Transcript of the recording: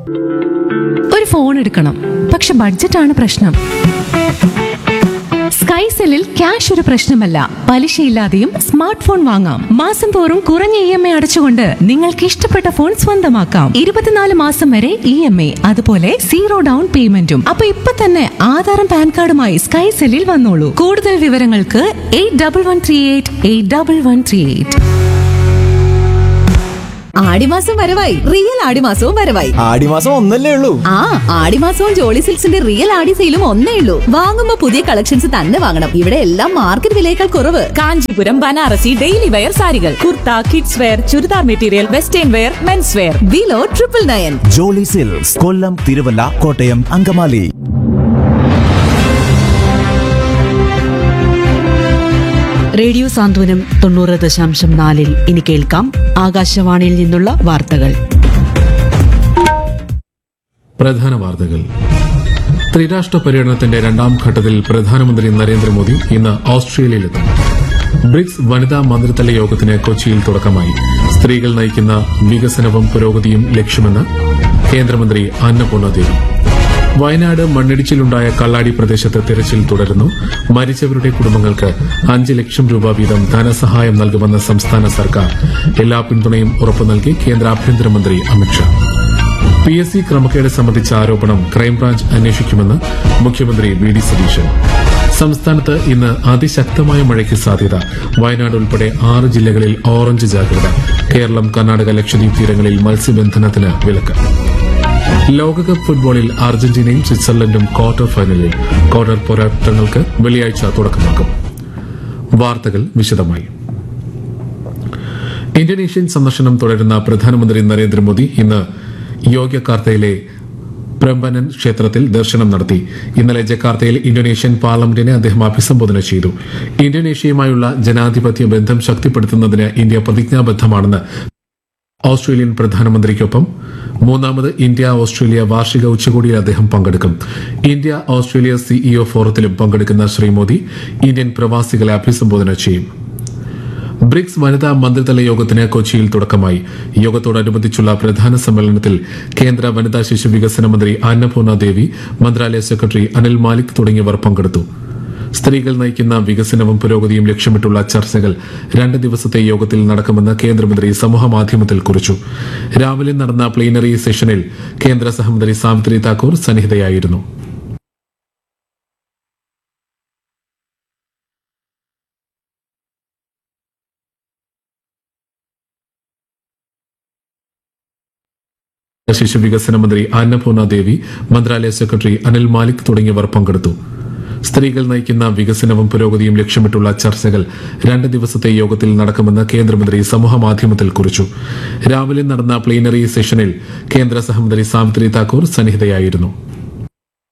ഒരു ഫോൺ എടുക്കണം പക്ഷെ ബഡ്ജറ്റാണ് പ്രശ്നം സ്കൈസെല്ലിൽ ക്യാഷ് ഒരു പ്രശ്നമല്ല പലിശയില്ലാതെയും സ്മാർട്ട് ഫോൺ വാങ്ങാം മാസം തോറും കുറഞ്ഞ ഇ എം ഐ അടച്ചുകൊണ്ട് നിങ്ങൾക്ക് ഇഷ്ടപ്പെട്ട ഫോൺ സ്വന്തമാക്കാം ഇരുപത്തിനാല് മാസം വരെ ഇ എം ഐ അതുപോലെ സീറോ ഡൗൺ പേയ്മെന്റും അപ്പൊ ഇപ്പൊ തന്നെ ആധാറും പാൻ കാർഡുമായി സ്കൈസെല്ലിൽ വന്നോളൂ കൂടുതൽ വിവരങ്ങൾക്ക് eight double one three eight eight double one three eight ആടിമാസം വരവായി റിയൽ ആടിമാസവും വരവായി ആടിമാസം ഒന്നല്ലേ ഉള്ളൂ ആ ആടിമാസവും ജോളി സിൽക്സിന്റെ റിയൽ ആടി സെയിലും ഒന്നേ ഉള്ളൂ വാങ്ങുമ്പോ പുതിയ കളക്ഷൻസ് തന്നെ വാങ്ങണം ഇവിടെ എല്ലാം മാർക്കറ്റ് വിലയേക്കാൾ കുറവ് കാഞ്ചീപുരം ബനാറസി ഡെയിലി വെയർ സാരികൾ kurta kids wear churidar material western wear men's wear below triple nine Jolly silks Kollam Thiruvalla Kottayam Angamaly radio Santhwanam തൊണ്ണൂറ് ദശാംശം നാലിൽ ഇനി കേൾക്കാം ആകാശവാണിയിൽ നിന്നുള്ള വാർത്തകൾ പ്രധാന വാർത്തകൾ ത്രിരാഷ്ട്ര പര്യടനത്തിന്റെ രണ്ടാം ഘട്ടത്തിൽ പ്രധാനമന്ത്രി നരേന്ദ്രമോദി ഇന്ന് ഓസ്ട്രേലിയയിലെത്തും ബ്രിക്സ് വനിതാ മന്ത്രിതല യോഗത്തിന് കൊച്ചിയിൽ തുടക്കമായി സ്ത്രീകൾ നയിക്കുന്ന വികസനവും പുരോഗതിയും ലക്ഷ്യമെന്ന് കേന്ദ്രമന്ത്രി അന്നപൂർണ ദേവി വയനാട് മണ്ണിടിച്ചിലുണ്ടായ കള്ളാടി പ്രദേശത്ത് തെരച്ചിൽ തുടരുന്നു മരിച്ചവരുടെ കുടുംബങ്ങൾക്ക് അഞ്ച് ലക്ഷം രൂപ വീതം ധനസഹായം നൽകുമെന്ന് സംസ്ഥാന സർക്കാർ എല്ലാ പിന്തുണയും ഉറപ്പു നൽകി കേന്ദ്ര ആഭ്യന്തരമന്ത്രി അമിത്ഷാ പി എസ് സി ക്രമക്കേട് സംബന്ധിച്ച ആരോപണം ക്രൈംബ്രാഞ്ച് അന്വേഷിക്കുമെന്ന് മുഖ്യമന്ത്രി വി ഡി സതീശൻ സംസ്ഥാനത്ത് ഇന്ന് അതിശക്തമായ മഴയ്ക്ക് സാധ്യത വയനാട് ഉൾപ്പെടെ ആറ് ജില്ലകളിൽ ഓറഞ്ച് ജാഗ്രത കേരളം കർണാടക ലക്ഷദ്വീപ് തീരങ്ങളിൽ മത്സ്യബന്ധനത്തിന് വിലക്ക് ലോകകപ്പ് ഫുട്ബോളിൽ അർജന്റീനയും സ്വിറ്റ്സർലൻഡും ക്വാർട്ടർ ഫൈനലിൽ ക്വാർട്ടർ പോരാട്ടങ്ങൾക്ക് വെള്ളിയാഴ്ച തുടക്കമാക്കും വാർത്തകൾ വിശദമായി ഇന്തോനേഷ്യൻ സന്ദർശനം തുടരുന്ന പ്രധാനമന്ത്രി നരേന്ദ്രമോദി ഇന്ന് യോഗ്യകാർത്തയിലെ പ്രംബനൻ ക്ഷേത്രത്തിൽ ദർശനം നടത്തി ഇന്നലെ ജക്കാർത്തയിൽ ഇന്തോനേഷ്യൻ പാർലമെന്റിനെ അദ്ദേഹം അഭിസംബോധന ചെയ്തു ഇന്തോനേഷ്യയുമായുള്ള ജനാധിപത്യ ബന്ധം ശക്തിപ്പെടുത്തുന്നതിന് ഇന്ത്യ പ്രതിജ്ഞാബദ്ധമാണെന്ന് ഓസ്ട്രേലിയൻ പ്രധാനമന്ത്രിക്കൊപ്പം മൂന്നാമത് ഇന്ത്യ ഓസ്ട്രേലിയ വാർഷിക ഉച്ചകോടിയിൽ അദ്ദേഹം പങ്കെടുക്കും ഇന്ത്യ ഓസ്ട്രേലിയ സിഇഒ ഫോറത്തിലും പങ്കെടുക്കുന്ന ശ്രീ മോദി ഇന്ത്യൻ പ്രവാസികളെ അഭിസംബോധന ചെയ്യും ബ്രിക്സ് വനിതാ മന്ത്രിതല യോഗത്തിന് കൊച്ചിയിൽ തുടക്കമായി യോഗത്തോടനുബന്ധിച്ചുള്ള പ്രധാന സമ്മേളനത്തിൽ കേന്ദ്ര വനിതാ ശിശു വികസന മന്ത്രി അന്നപൂർണ ദേവി മന്ത്രാലയ സെക്രട്ടറി അനിൽ മാലിക് തുടങ്ങിയവർ പങ്കെടുത്തു സ്ത്രീകൾ നയിക്കുന്ന വികസനവും പുരോഗതിയും ലക്ഷ്യമിട്ടുള്ള ചർച്ചകൾ രണ്ട് ദിവസത്തെ യോഗത്തിൽ നടക്കുമെന്ന് കേന്ദ്രമന്ത്രി സമൂഹമാധ്യമത്തിൽ കുറിച്ചു രാവിലെ നടന്ന പ്ലീനറി സെഷനിൽ കേന്ദ്ര സഹമന്ത്രി സാവിത്രി താക്കൂർ സന്നിഹിതയായിരുന്നു ശിശു വികസന മന്ത്രി അന്നപൂർണ ദേവി മന്ത്രാലയ സെക്രട്ടറി അനിൽ മാലിക് തുടങ്ങിയവർ പങ്കെടുത്തു സ്ത്രീകൾ നയിക്കുന്ന വികസനവും പുരോഗതിയും ലക്ഷ്യമിട്ടുള്ള ചർച്ചകൾ രണ്ട് ദിവസത്തെ യോഗത്തിൽ നടക്കുമെന്ന് കേന്ദ്രമന്ത്രി സമൂഹമാധ്യമത്തിൽ കുറിച്ചു രാവിലെ നടന്ന പ്ലീനറി സെഷനിൽ കേന്ദ്ര സഹമന്ത്രി സാവിത്രി താക്കൂർ സന്നിഹിതയായിരുന്നു